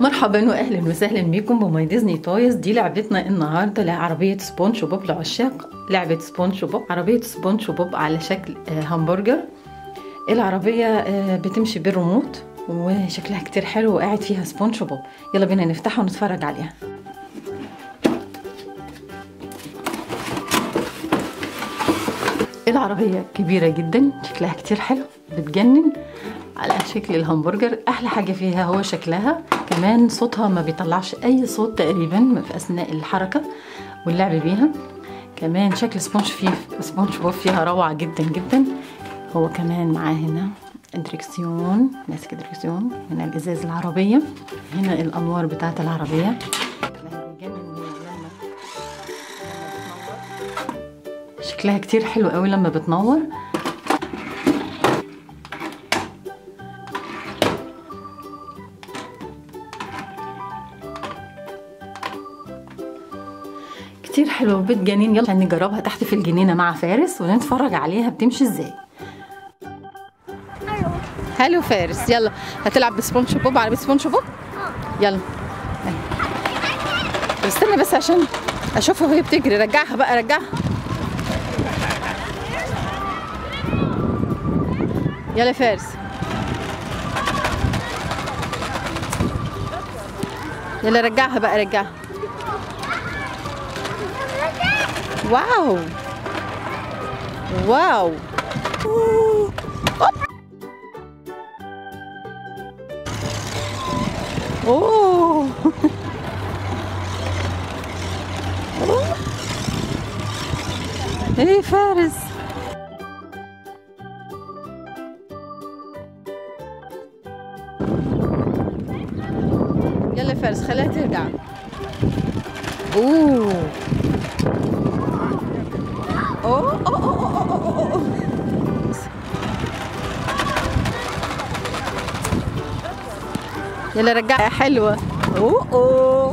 مرحبا واهلا وسهلا بكم بماي ديزني تويز دي لعبتنا النهارده لعربيه سبونج بوب لعشاق لعبه سبونج بوب عربيه سبونج بوب على شكل آه، همبرجر العربيه آه، بتمشي بالريموت وشكلها كتير حلو وقاعد فيها سبونج بوب يلا بينا نفتحها ونتفرج عليها العربية كبيرة جدا شكلها كتير حلو بتجنن على شكل الهمبرجر احلى حاجة فيها هو شكلها كمان صوتها ما بيطلعش اي صوت تقريبا في اثناء الحركة واللعب بيها كمان شكل سبونج فيه سبونج بوب فيها روعة جدا جدا هو كمان معاه هنا دريكسيون ماسك دريكسيون هنا الازاز العربية هنا الانوار بتاعت العربية شكلها بيجنن لما شكلها كتير حلو قوي لما بتنور كتير حلو بتجنن يلا نجربها تحت في الجنينة مع فارس ونتفرج عليها بتمشي ازاي هلو فارس يلا هتلعب بسبونج بوب عربية سبونج بوب يلا استنى بس عشان اشوفها وهي بتجري رجعها بقى رجعها يلا فارس يلا رجعها بقى رجعها واو واو اوه ايه فارس يلا فارس خليها ترجع اوه اوه اوه اوه اوه اوه يلا رجعها حلوة اوه اوه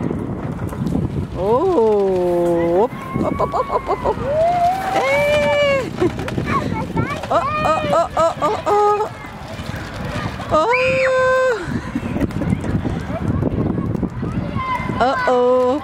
اوه اوب اوب اوب اوب اوب اوب ايه اوه اوه اوه اوه اوه اوه اوه اوه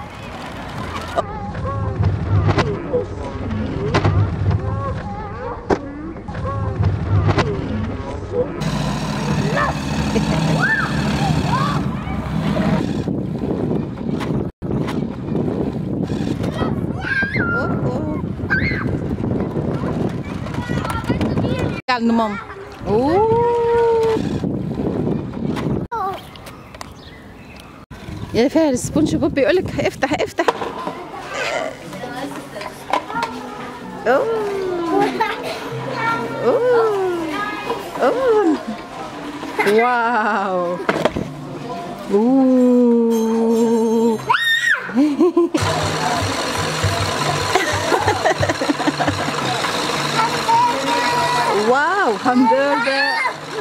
قاعد ماما اوه يا فارس سبونج بوب بيقول لك افتح افتح اوه اوه اوه واو اوه واو همبرجر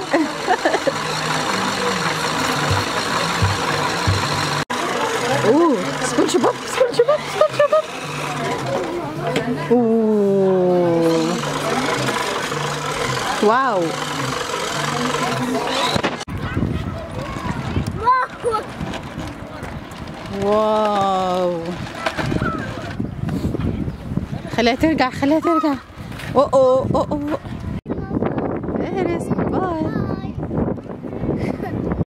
اوه سبونج بوب سبونج بوب سبونج بوب اوه واو واو خليها ترجع خليها ترجع اوه اوه اوه اوه فارس باي